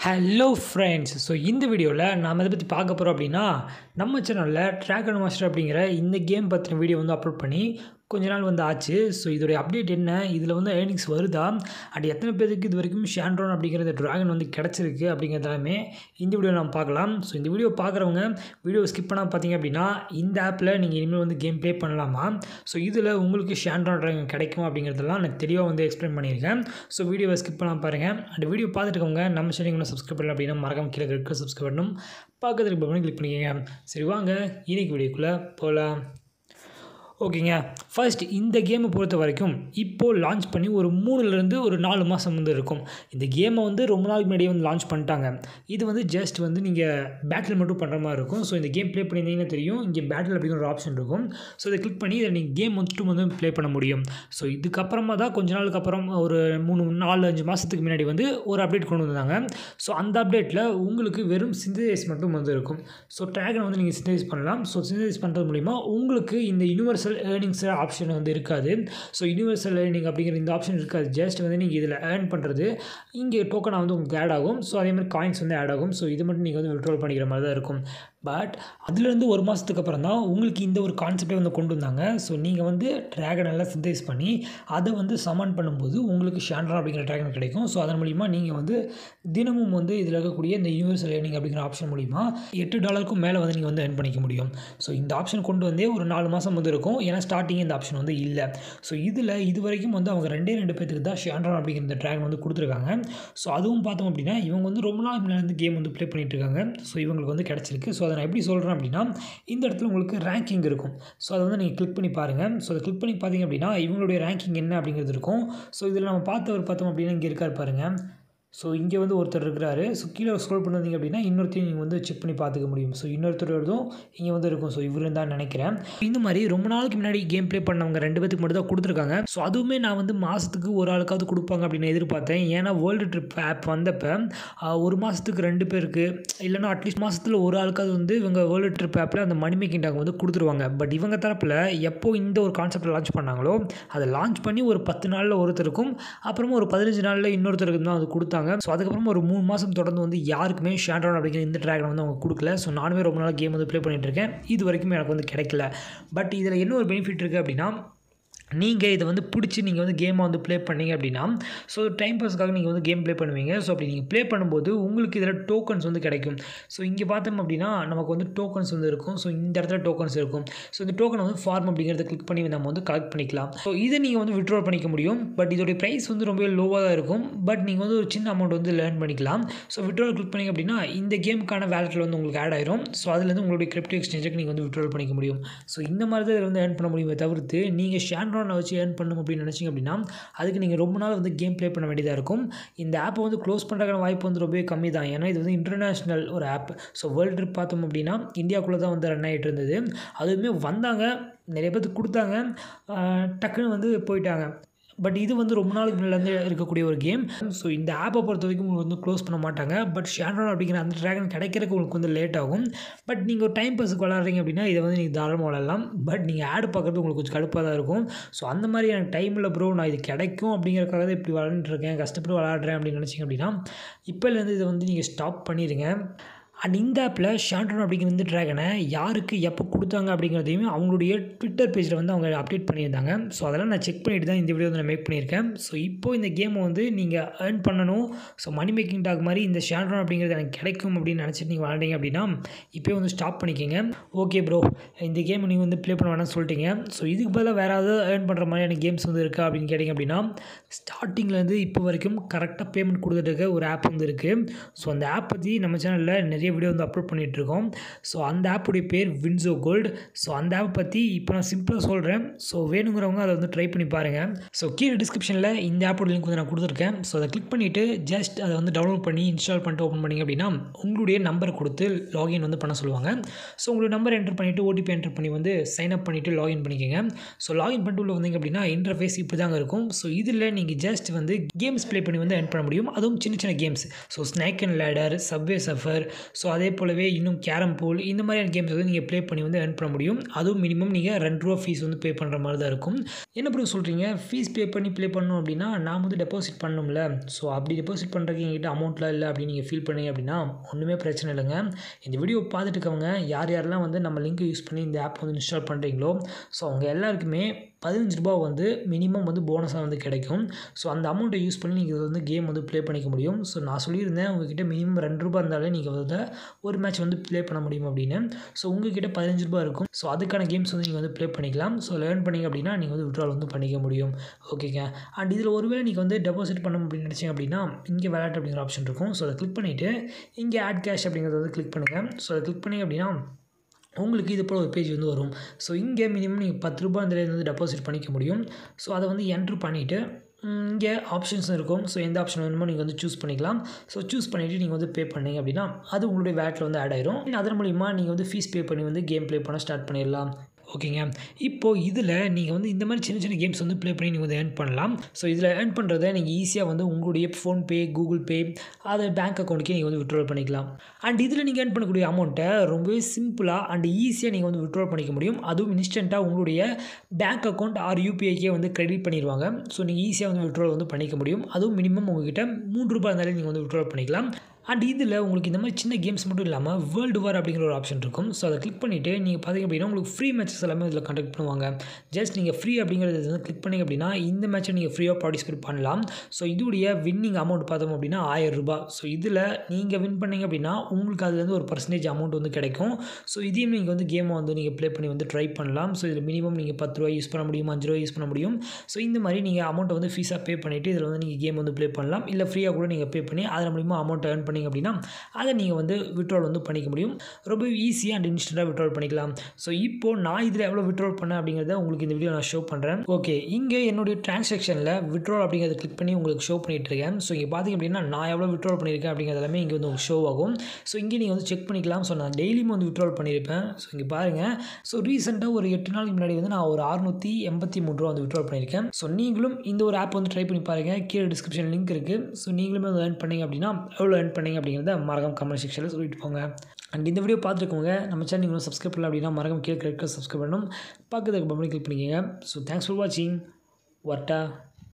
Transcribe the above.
hello friends so இந்த வீடியோவில் நாம் எதை பற்றி பார்க்க போகிறோம் அப்படின்னா நம்ம சேனலில் ட்ராகன் மாஸ்டர் அப்படிங்கிற இந்த கேம் பற்றின வீடியோ வந்து அப்லோட் பண்ணி கொஞ்ச நாள் வந்து ஆச்சு ஸோ இதோடைய அப்டேட் என்ன இதில் வந்து ஏர்னிங்ஸ் வருதா அண்ட் எத்தனை பேருக்கு இது வரைக்கும் ஷாண்ட்ரான் அப்படிங்கிற ட்ராகன் வந்து கிடச்சிருக்கு அப்படிங்கிறது எல்லாமே இந்த வீடியோ நம்ம பார்க்கலாம் ஸோ இந்த வீடியோ பார்க்குறவங்க வீடியோ ஸ்கிப் பண்ணால் பார்த்தீங்க அப்படின்னா இந்த ஆப்பில் நீங்கள் இனிமேல் வந்து கேம் ப்ளே பண்ணலாமா ஸோ இதில் உங்களுக்கு ஷாண்ட்ரான் ட்ராகன் கிடைக்கும் அப்படிங்கிறதெல்லாம் நான் தெளிவாக வந்து எக்ஸ்பிளைன் பண்ணியிருக்கேன் ஸோ வீடியோவை ஸ்கிப் பண்ணாமல் பாருங்கள் அண்ட் வீடியோ பார்த்துட்டு இருக்கவங்க நம்ம சேனல் இன்னும் சப்ஸ்கிரைப் பண்ணல அப்படின்னா மறக்காம கீழே இருக்க சப்ஸ்கிரைப் பண்ணணும் பக்கத்தில் பண்ணி கிளிக் பண்ணிக்கோங்க சரி வாங்க இன்னைக்கு வீடியோக்குள்ளே போகலாம் ஓகேங்க ஃபர்ஸ்ட் இந்த கேமை பொறுத்த வரைக்கும் இப்போது லான்ச் பண்ணி ஒரு மூணுலேருந்து ஒரு நாலு மாதம் வந்து இருக்கும் இந்த கேமை வந்து ரொம்ப நாளுக்கு முன்னாடியே வந்து லான்ச் பண்ணிட்டாங்க இது வந்து ஜஸ்ட் வந்து நீங்கள் பேட்டில் மட்டும் பண்ணுற மாதிரி இருக்கும் ஸோ இந்த கேம் ப்ளே பண்ணியிருந்தீங்கன்னா தெரியும் இங்கே பேட்டில் அப்படிங்கிற ஒரு ஆப்ஷன் இருக்கும் ஸோ இதை கிளிக் பண்ணி இதை நீங்கள் கேம் மட்டும் வந்து ப்ளே பண்ண முடியும் ஸோ இதுக்கப்புறமா தான் கொஞ்ச நாளுக்கு அப்புறம் ஒரு மூணு நாலு அஞ்சு மாதத்துக்கு முன்னாடி வந்து ஒரு அப்டேட் கொண்டு வந்தாங்க ஸோ அந்த அப்டேட்டில் உங்களுக்கு வெறும் சிந்தசைஸ் மட்டும் வந்து இருக்கும் ஸோ ட்ராகன் வந்து நீங்கள் சிந்தசைஸ் பண்ணலாம் ஸோ சிந்தசைஸ் பண்ணுறது மூலிமா உங்களுக்கு இந்த யூனிவர்சல் ஏர்னிங்ஸ் ஆப்ஷன் வந்து இருக்காது ஸோ யூனிவர்சல் ஏர்னிங் அப்படிங்கிற இந்த ஆப்ஷன் இருக்காது ஜஸ்ட் வந்து நீங்கள் இதில் ஏர்ன் பண்ணுறது இங்கே டோக்கனாக வந்து உங்களுக்கு ஆட் ஆகும் ஸோ அதே மாதிரி காயின்ஸ் வந்து ஆட் ஆகும் ஸோ இது மட்டும் நீங்கள் வந்து விட்ரோல் பண்ணிக்கிற மாதிரி தான் இருக்கும் பட் அதுலேருந்து ஒரு மாதத்துக்கு அப்புறம் தான் உங்களுக்கு இந்த ஒரு கான்செப்டே வந்து கொண்டு வந்தாங்க ஸோ நீங்கள் வந்து ட்ராகன் எல்லாம் சிந்தைஸ் பண்ணி அதை வந்து சமான் பண்ணும்போது உங்களுக்கு ஷாண்ட்ரா அப்படிங்கிற ட்ராகன் கிடைக்கும் ஸோ அதன் மூலிமா நீங்கள் வந்து தினமும் வந்து இதில் இருக்கக்கூடிய இந்த யூனிவர்சல் ஏர்னிங் அப்படிங்கிற ஆப்ஷன் மூலிமா எட்டு டாலருக்கும் மேலே வந்து நீங்கள் வந்து ஏர்ன் பண்ணிக்க முடியும் ஸோ இந்த ஆப்ஷன் கொண்டு வந்தே ஒரு நாலு மாதம் வந்து இருக்கும் ஏன்னா ஸ்டார்டிங் இந்த ஆப்ஷன் வந்து இல்லை ஸோ இதில் இது வரைக்கும் வந்து அவங்க ரெண்டே ரெண்டு பேத்துக்கு தான் ஷாண்ட்ரா அப்படிங்கிற இந்த ட்ராகன் வந்து கொடுத்துருக்காங்க ஸோ அதுவும் பார்த்தோம் அப்படின்னா இவங்க வந்து ரொம்ப நாள் முன்னாடி வந்து கேம் வந்து ப்ளே பண்ணிட்டு இருக்காங்க ஸோ இவங்களுக்கு வந்து கிடச்சிருக்கு ஸோ அதை நான் எப்படி சொல்கிறேன் அப்படின்னா இந்த இடத்துல உங்களுக்கு ரேங்கிங் இருக்கும் ஸோ அதை வந்து நீங்கள் கிளிக் பண்ணி பாருங்கள் ஸோ அதை கிளிக் பண்ணி பார்த்தீங்க அப்படின்னா இவங்களுடைய ரேங்கிங் என்ன அப்படிங்கிறது இருக்கும் ஸோ இதில் நம்ம பார்த்தவர் பார்த்தோம் அப்படின்னா இங்கே இருக்கார் பாருங்கள் ஸோ இங்கே வந்து ஒருத்தர் இருக்கிறாரு ஸோ கீழே ஸ்க்ரோல் பண்ணுவீங்க அப்படின்னா இன்னொருத்தையும் நீங்கள் வந்து செக் பண்ணி பார்த்துக்க முடியும் ஸோ இன்னொருத்தரோடதும் இங்கே வந்து இருக்கும் ஸோ இவரு தான் நினைக்கிறேன் இந்த மாதிரி ரொம்ப நாளுக்கு முன்னாடி கேம் ப்ளே பண்ணவங்க ரெண்டு பேத்துக்கு மட்டும் தான் கொடுத்துருக்காங்க ஸோ அதுவுமே நான் வந்து மாதத்துக்கு ஒரு ஆளுக்காவது கொடுப்பாங்க அப்படின்னு எதிர்பார்த்தேன் ஏன்னா வேர்ல்டு ட்ரிப் ஆப் வந்தப்போ ஒரு மாதத்துக்கு ரெண்டு பேருக்கு இல்லைனா அட்லீஸ்ட் மாதத்தில் ஒரு ஆளுக்காவது வந்து இவங்க வேர்ல்டு ட்ரிப் ஆப்பில் அந்த மணி மேக்கிங் டாக் வந்து கொடுத்துருவாங்க பட் இவங்க தரப்பில் எப்போ இந்த ஒரு கான்செப்ட் லான்ச் பண்ணாங்களோ அதை லான்ச் பண்ணி ஒரு பத்து நாளில் ஒருத்தருக்கும் அப்புறமா ஒரு பதினஞ்சு நாளில் இன்னொருத்தருக்கு தான் அது கொடுத்தாங்க ஸோ அதுக்கப்புறம் ஒரு மூணு மாதம் தொடர்ந்து வந்து யாருக்குமே ஷாண்ட்ரான் அப்படிங்கிற இந்த ட்ராகன் வந்து அவங்க கொடுக்கல ஸோ நானுமே ரொம்ப நாள் கேம் வந்து ப்ளே பண்ணிகிட்டு இருக்கேன் இது வரைக்கும் எனக்கு வந்து கிடைக்கல பட் இதில் என்ன ஒரு பெனிஃபிட் இருக்குது அப்படின்னா நீங்கள் இதை வந்து பிடிச்சி நீங்கள் வந்து கேமை வந்து ப்ளே பண்ணீங்க அப்படின்னா ஸோ டைம் பாஸ்க்காக நீங்கள் வந்து கேம் ப்ளே பண்ணுவீங்க ஸோ அப்படி நீங்கள் ப்ளே பண்ணும்போது உங்களுக்கு இதில் டோக்கன்ஸ் வந்து கிடைக்கும் ஸோ இங்கே பார்த்தோம் அப்படின்னா நமக்கு வந்து டோக்கன்ஸ் வந்து இருக்கும் ஸோ இந்த இடத்துல டோக்கன்ஸ் இருக்கும் ஸோ இந்த டோக்கனை வந்து ஃபார்ம் அப்படிங்கிறத கிளிக் பண்ணி நம்ம வந்து கலெக்ட் பண்ணிக்கலாம் ஸோ இதை நீங்கள் வந்து விட்ரோல் பண்ணிக்க முடியும் பட் இதோடைய ப்ரைஸ் வந்து ரொம்ப லோவாக தான் இருக்கும் பட் நீங்கள் வந்து ஒரு சின்ன அமௌண்ட் வந்து லேர்ன் பண்ணிக்கலாம் ஸோ விட்ரோல் கிளிக் பண்ணிங்க அப்படின்னா இந்த கேமுக்கான வேலெட்டில் வந்து உங்களுக்கு ஆட் ஆயிரும் ஸோ அதுலேருந்து உங்களுடைய கிரிப்டோ எக்ஸ்சேஞ்சுக்கு நீங்கள் வந்து விட்ரோல் பண்ணிக்க முடியும் ஸோ இந்த மாதிரி தான் இதில் வந்து ஏர்ன் பண்ண முடியுமே தவிர்த்து நீங்கள் ஷேண்ட்ரான் ஃபோனை வச்சு ஏர்ன் பண்ணணும் அப்படின்னு நினச்சிங்க அப்படின்னா அதுக்கு நீங்கள் ரொம்ப நாள் வந்து கேம் ப்ளே பண்ண வேண்டியதாக இருக்கும் இந்த ஆப்பை வந்து க்ளோஸ் பண்ணுறதுக்கான வாய்ப்பு வந்து ரொம்பவே கம்மி தான் ஏன்னா இது வந்து இன்டர்நேஷ்னல் ஒரு ஆப் ஸோ வேர்ல்டு ட்ரிப் பார்த்தோம் அப்படின்னா இந்தியாவுக்குள்ளே தான் வந்து ரன் ஆகிட்டு இருந்தது அதுவுமே வந்தாங்க நிறைய பேருக்கு கொடுத்தாங்க டக்குன்னு வந்து போயிட்டாங்க பட் இது வந்து ரொம்ப நாளுக்கு முன்னாடிலேருந்து இருக்கக்கூடிய ஒரு கேம் ஸோ இந்த ஆப்பை பொறுத்த வரைக்கும் உங்களுக்கு வந்து க்ளோஸ் பண்ண மாட்டாங்க பட் ஷேண்ட்ரான் அப்படிங்கிற அந்த ட்ராகன் கிடைக்கிறதுக்கு உங்களுக்கு வந்து லேட் ஆகும் பட் நீங்கள் ஒரு டைம் பாஸுக்கு விளாட்றீங்க அப்படின்னா இதை வந்து நீங்கள் தாராளமாக விளாட்லாம் பட் நீங்கள் ஆடு பார்க்குறது உங்களுக்கு கொஞ்சம் கடுப்பாக தான் இருக்கும் ஸோ அந்த மாதிரி எனக்கு டைமில் ப்ரோ நான் இது கிடைக்கும் அப்படிங்கிறக்காக தான் இப்படி விளாண்டுருக்கேன் கஷ்டப்பட்டு விளாட்றேன் அப்படின்னு நினச்சிங்க அப்படின்னா இப்போலேருந்து இதை வந்து நீங்கள் ஸ்டாப் பண்ணிடுங்க அண்ட் இந்த ஆப்பில் ஷாண்ட்ரான் அப்படிங்கிற இந்த ட்ராகனை யாருக்கு எப்போ கொடுத்தாங்க அப்படிங்கிறதையும் அவங்களுடைய ட்விட்டர் பேஜில் வந்து அவங்க அப்டேட் பண்ணியிருந்தாங்க ஸோ அதெல்லாம் நான் செக் பண்ணிட்டு தான் இந்த வீடியோ வந்து நான் மேக் பண்ணியிருக்கேன் ஸோ இப்போது இந்த கேமை வந்து நீங்கள் ஏர்ன் பண்ணணும் ஸோ மணி மேக்கிங் டாக் மாதிரி இந்த ஷாண்ட்ரான் அப்படிங்கிறது எனக்கு கிடைக்கும் அப்படின்னு நினச்சிட்டு நீங்கள் விளாண்டிங்க அப்படின்னா இப்போ வந்து ஸ்டாப் பண்ணிக்கோங்க ஓகே ப்ரோ இந்த கேம் நீங்கள் வந்து ப்ளே பண்ண வேணாம்னு சொல்லிட்டீங்க ஸோ இதுக்கு பதிலாக வேறு ஏதாவது ஏர்ன் பண்ணுற மாதிரியான கேம்ஸ் வந்து இருக்கா அப்படின்னு கேட்டிங்க அப்படின்னா ஸ்டார்டிங்லேருந்து இப்போ வரைக்கும் கரெக்டாக பேமெண்ட் கொடுத்துட்டு இருக்க ஒரு ஆப் வந்து இருக்குது ஸோ அந்த ஆப் பற்றி நம்ம சேனலில் நிறைய வீடியோ வந்து அப்லோட் பண்ணிகிட்ருக்கோம் ஸோ அந்த ஆப்புடைய பேர் வின்சோ கோல்டு ஸோ அந்த ஆப் பற்றி இப்போ நான் சிம்பிளாக சொல்கிறேன் ஸோ வேணுங்கிறவங்க அதை வந்து ட்ரை பண்ணி பாருங்கள் ஸோ கீழே டிஸ்கிரிப்ஷனில் இந்த ஆப்போட லிங்க் வந்து நான் கொடுத்துருக்கேன் ஸோ அதை கிளிக் பண்ணிவிட்டு ஜஸ்ட் அதை வந்து டவுன்லோட் பண்ணி இன்ஸ்டால் பண்ணிட்டு ஓப்பன் பண்ணிங்க அப்படின்னா உங்களுடைய நம்பரை கொடுத்து லாகின் வந்து பண்ண சொல்லுவாங்க ஸோ உங்களுடைய நம்பர் என்டர் பண்ணிவிட்டு ஓடிபி என்டர் பண்ணி வந்து சைன் அப் பண்ணிவிட்டு லாகின் பண்ணிக்கோங்க ஸோ லாகின் பண்ணிட்டு உள்ள வந்தீங்க அப்படின்னா இன்டர்ஃபேஸ் இப்படி தாங்க இருக்கும் ஸோ இதில் நீங்கள் ஜஸ்ட் வந்து கேம்ஸ் ப்ளே பண்ணி வந்து எர்ன் பண்ண முடியும் அதுவும் சின்ன சின்ன games so snake and ladder subway surfer so so அதே போலவே இன்னும் கேரம் பூல் இந்த மாதிரியான கேம்ஸ் வந்து நீங்கள் ப்ளே பண்ணி வந்து earn பண்ண முடியும் அதுவும் மினிமம் நீங்கள் ரெண்டு ரூபா ஃபீஸ் வந்து பே பண்ணுற மாதிரி தான் இருக்கும் என்ன ப்ரோ சொல்கிறீங்க ஃபீஸ் பே பண்ணி ப்ளே பண்ணணும் அப்படின்னா நான் வந்து டெபாசிட் பண்ணணும்ல ஸோ அப்படி டெபாசிட் பண்ணுறதுக்கு எங்கிட்ட அமௌண்ட்லாம் இல்லை அப்படின்னு நீங்கள் ஃபீல் பண்ணீங்க அப்படின்னா ஒன்றுமே பிரச்சனை இல்லைங்க இந்த வீடியோ பார்த்துட்டு இருக்கவங்க யார் யாரெல்லாம் வந்து நம்ம லிங்க் யூஸ் பண்ணி இந்த ஆப் வந்து இன்ஸ்டால் பண்ணுறீங்களோ ஸோ அவங்க எல்லாருக்குமே பதினஞ்சு ரூபா வந்து மினிமம் வந்து போனஸாக வந்து கிடைக்கும் ஸோ அந்த அமௌண்ட்டை யூஸ் பண்ணி நீங்கள் வந்து கேம் வந்து ப்ளே பண்ணிக்க முடியும் ஸோ நான் சொல்லியிருந்தேன் உங்ககிட்ட மினிமம் ரெண்டு ரூபா இருந்தாலே நீங்கள் வந்து ஒரு மேட்ச் வந்து ப்ளே பண்ண முடியும் அப்படின்னு ஸோ உங்ககிட்ட பதினஞ்சு ரூபா இருக்கும் ஸோ அதுக்கான கேம்ஸ் வந்து நீங்கள் வந்து ப்ளே பண்ணிக்கலாம் ஸோ லேர்ன் பண்ணிங்க அப்படின்னா நீங்கள் வந்து விட்ரால் வந்து பண்ணிக்க முடியும் ஓகேங்க அண்ட் இதில் ஒருவேளை நீங்கள் வந்து டெபாசிட் பண்ணணும் அப்படின்னு நினச்சிங்க அப்படின்னா இங்கே விளையாட்டு அப்படிங்கிற ஆப்ஷன் இருக்கும் ஸோ அதை கிளிக் பண்ணிவிட்டு இங்கே ஆட் கேஷ் அப்படிங்கிறத வந்து கிளிக் பண்ணுங்கள் ஸோ அதை கிளிக் பண்ணிங்க அப்படின்னா உங்களுக்கு இது போல் ஒரு பேஜ் வந்து வரும் ஸோ இங்கே மினிமம் நீங்கள் பத்து ரூபாய் இந்த வந்து டெபாசிட் பண்ணிக்க முடியும் ஸோ அதை வந்து என்ட்ரு பண்ணிவிட்டு இங்கே ஆப்ஷன்ஸ் இருக்கும் ஸோ எந்த ஆப்ஷன் வேணுமோ நீங்கள் வந்து சூஸ் பண்ணிக்கலாம் ஸோ சூஸ் பண்ணிவிட்டு நீங்கள் வந்து பே பண்ணீங்க அப்படின்னா அது உங்களுடைய வேட்டில் வந்து ஆட் ஆயிரும் அதன் மூலிமா நீங்கள் வந்து ஃபீஸ் பே பண்ணி வந்து கேம் ப்ளே பண்ண ஸ்டார்ட் பண்ணிடலாம் ஓகேங்க இப்போது இதில் நீங்கள் வந்து இந்த மாதிரி சின்ன சின்ன கேம்ஸ் வந்து ப்ளே பண்ணி நீங்கள் வந்து ஏர்ன் பண்ணலாம் ஸோ இதில் ஏர்ன் பண்ணுறதை நீங்கள் ஈஸியாக வந்து உங்களுடைய ஃபோன்பே கூகுள் பே அது பேங்க் அக்கௌண்ட்டுக்கே நீங்கள் வந்து விட்ரோல் பண்ணிக்கலாம் அண்ட் இதில் நீங்கள் ஏர்ன் பண்ணக்கூடிய அமௌண்ட்டை ரொம்பவே சிம்பிளாக அண்ட் ஈஸியாக நீங்கள் வந்து விட்ரோல் பண்ணிக்க முடியும் அதுவும் இன்ஸ்டண்ட்டாக உங்களுடைய பேங்க் அக்கௌண்ட் ஆர் யூபிஐக்கே வந்து கிரெடிட் பண்ணிடுவாங்க ஸோ நீங்கள் ஈஸியாக வந்து விட்ரோல் வந்து பண்ணிக்க முடியும் அதுவும் மினிமம் உங்ககிட்ட மூன்று ரூபாய் இருந்தாலே நீங்கள் வந்து விட்ரோல் பண்ணிக்கலாம் அண்ட் இதில் உங்களுக்கு இந்த மாதிரி சின்ன கேம்ஸ் மட்டும் இல்லாமல் வேர்ல்டு வார் அப்படிங்கிற ஒரு ஆப்ஷன் இருக்கும் ஸோ அதை கிளிக் பண்ணிவிட்டு நீங்கள் பார்த்தீங்க அப்படின்னா உங்களுக்கு ஃப்ரீ மேட்சஸ் எல்லாமே இதில் கண்டக்ட் பண்ணுவாங்க ஜஸ்ட் நீங்கள் ஃப்ரீ அப்படிங்கிறது வந்து கிளிக் பண்ணிங்க அப்படின்னா இந்த மேட்சை நீங்கள் ஃப்ரீயாக பார்ட்டிசிபேட் பண்ணலாம் ஸோ இதோடைய வின்னிங் அமௌண்ட் பார்த்தோம் அப்படின்னா ஆயிரம் ரூபாய் ஸோ இதில் நீங்கள் வின் பண்ணீங்க அப்படின்னா உங்களுக்கு அதுலேருந்து ஒரு பர்சன்டேஜ் அமௌண்ட் வந்து கிடைக்கும் ஸோ இதையும் நீங்கள் வந்து கேமை வந்து நீங்கள் ப்ளே பண்ணி வந்து ட்ரை பண்ணலாம் ஸோ இதில் மினிமம் நீங்கள் பத்து ரூபா யூஸ் பண்ண முடியும் அஞ்சு ரூபா யூஸ் பண்ண முடியும் ஸோ இந்த மாதிரி நீங்கள் அமௌண்ட்டை வந்து ஃபீஸாக பே பண்ணிவிட்டு இதில் வந்து நீங்கள் கேம் வந்து ப்ளே பண்ணலாம் இல்லை ஃப்ரீயாக கூட நீங்கள் பே பண்ணி அதன் மூலிமா அமௌண்ட் ஏர்ன் பண்ணிங்க அப்படின்னா அதை நீங்கள் வந்து விட்ரால் வந்து பண்ணிக்க முடியும் ரொம்ப ஈஸியாக அண்ட் இன்ஸ்டண்ட்டாக விட்ரால் பண்ணிக்கலாம் ஸோ இப்போது நான் இதில் எவ்வளோ விட்ரால் பண்ணேன் அப்படிங்கிறத உங்களுக்கு இந்த வீடியோ நான் ஷோ பண்ணுறேன் ஓகே இங்கே என்னுடைய டிரான்சாக்ஷனில் விட்ரால் அப்படிங்கிறத கிளிக் பண்ணி உங்களுக்கு ஷோ பண்ணிட்டு இருக்கேன் ஸோ இங்கே பார்த்தீங்க அப்படின்னா நான் எவ்வளோ விட்ரால் பண்ணியிருக்கேன் அப்படிங்கிறது எல்லாமே இங்கே வந்து உங்களுக்கு ஷோ ஆகும் ஸோ இங்கே நீங்கள் வந்து செக் பண்ணிக்கலாம் ஸோ நான் டெய்லியும் வந்து விட்ரால் பண்ணியிருப்பேன் ஸோ இங்கே பாருங்கள் ஸோ ரீசெண்டாக ஒரு எட்டு நாளைக்கு முன்னாடி வந்து நான் ஒரு அறுநூற்றி எண்பத்தி மூணு ரூபா வந்து விட்ரால் பண்ணியிருக்கேன் ஸோ நீங்களும் இந்த ஒரு ஆப் வந்து ட்ரை பண்ணி பாருங்கள் கீழே டிஸ்கிரிப்ஷன் லிங்க் இருக்குது ஸோ நீங்களுமே வந்து ஏர்ன் பண்ணீங்க அப்படின்னா எவ்வளோ ஏர்ன் பண்ணீங்க அப்படிங்கிறத மறக்காம கமெண்ட் செக்ஷனில் சொல்லிட்டு போங்க அண்ட் இந்த வீடியோ பார்த்துருக்கவங்க நம்ம சேனல் நீங்கள் சப்ஸ்கிரைப் பண்ணல அப்படின்னா மறக்காம கீழே கிளிக் சப்ஸ்கிரைப் பண்ணணும் பக்கத்துக்கு பம்பளி கிளிக் பண்ணிக்கோங்க ஸோ தேங்க்ஸ் ஃபார் வாட்சிங் வர்ட்டா